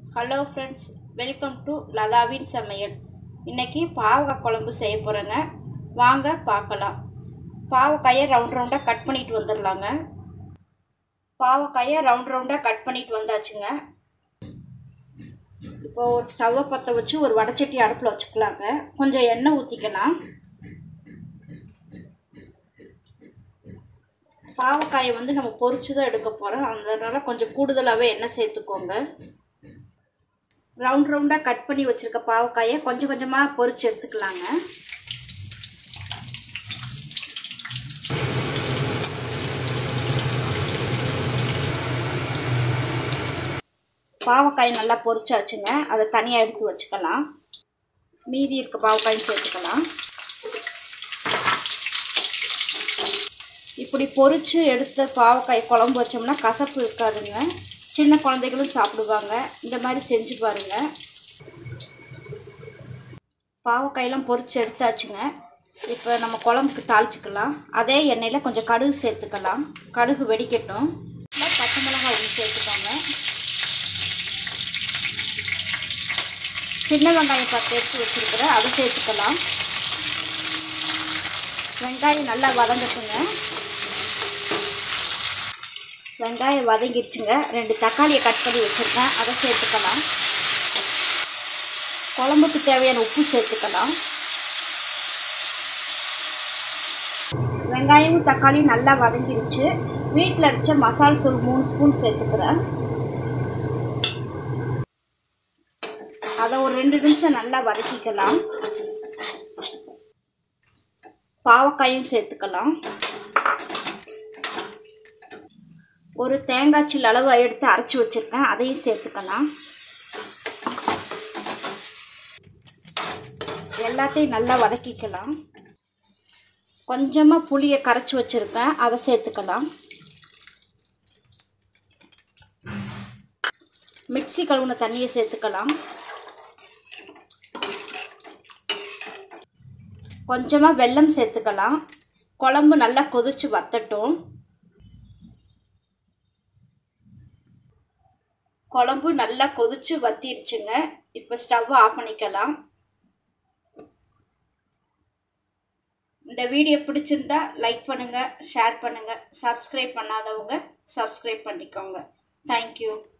hello friends welcome to லதாவின் சமையல் இன்றைக்கி பாவக்காய் குழம்பு செய்ய போகிறேங்க வாங்க பார்க்கலாம் பாவக்காயை ரவுண்ட் ரவுண்டாக கட் பண்ணிட்டு வந்துடலாங்க பாவக்காயை ரவுண்ட் ரவுண்டாக கட் பண்ணிட்டு வந்தாச்சுங்க இப்போ ஒரு ஸ்டவ்வை பற்ற வச்சு ஒரு வடச்சட்டி அடுப்பில் வச்சுக்கலாங்க கொஞ்சம் எண்ணெய் ஊற்றிக்கலாம் பாவக்காயை வந்து நம்ம பொரிச்சு தான் எடுக்க போகிறோம் அதனால் கொஞ்சம் கூடுதலாகவே எண்ணெய் சேர்த்துக்கோங்க ரவுண்ட் ரவுண்டாக கட் பண்ணி வச்சுருக்க பாவக்காயை கொஞ்சம் கொஞ்சமாக பொரிச்சு எடுத்துக்கலாங்க பாவக்காய் நல்லா பொரிச்சாச்சுங்க அதை தனியாக எடுத்து வச்சுக்கலாம் மீதி இருக்க பாவக்காயும் சேர்த்துக்கலாம் இப்படி பொரித்து எடுத்த பாவக்காய் குழம்பு வச்சோம்னா கசப்பு இருக்காதுங்க சின்ன குழந்தைகளும் சாப்பிடுவாங்க இந்த மாதிரி செஞ்சு பாருங்கள் பாவக்காயெல்லாம் பொரித்து எடுத்தாச்சுங்க இப்போ நம்ம குழம்புக்கு தாளிச்சிக்கலாம் அதே எண்ணெயில் கொஞ்சம் கடுகு சேர்த்துக்கலாம் கடுகு வெடிக்கட்டும் பச்சை மிளகாய் ஒன்று சேர்த்துக்கோங்க சின்ன வெங்காயம் பத்து எடுத்து வச்சுருக்கிறேன் அதை சேர்த்துக்கலாம் வெங்காயம் நல்லா வதங்கட்டுங்க வெங்காயம் வதங்கிடுச்சுங்க ரெண்டு தக்காளியை கட் பண்ணி வச்சுருக்கேன் அதை சேர்த்துக்கலாம் குழம்புக்கு தேவையான உப்பு சேர்த்துக்கலாம் வெங்காயமும் தக்காளியும் நல்லா வதங்கிடுச்சு வீட்டில் அடித்த மசால் தூள் மூணு ஸ்பூன் சேர்த்துக்கிறேன் அதை ஒரு ரெண்டு நிமிஷம் நல்லா வதக்கிக்கலாம் பாவக்காயும் சேர்த்துக்கலாம் ஒரு தேங்காய் சில் அளவு எடுத்து அரைச்சி வச்சுருக்கேன் அதையும் சேர்த்துக்கலாம் எல்லாத்தையும் நல்லா வதக்கிக்கலாம் கொஞ்சமாக புளியை கரைச்சி வச்சுருக்கேன் அதை சேர்த்துக்கலாம் மிக்சி கழுவுன தண்ணியை சேர்த்துக்கலாம் கொஞ்சமாக வெல்லம் சேர்த்துக்கலாம் குழம்பு நல்லா கொதிச்சு வத்தட்டும் குழம்பு நல்லா கொதிச்சு வத்திருச்சுங்க இப்போ ஸ்டவ் ஆஃப் பண்ணிக்கலாம் இந்த வீடியோ பிடிச்சிருந்தா லைக் பண்ணுங்கள் ஷேர் பண்ணுங்கள் சப்ஸ்கிரைப் பண்ணாதவங்க சப்ஸ்கிரைப் பண்ணிக்கோங்க தேங்க்யூ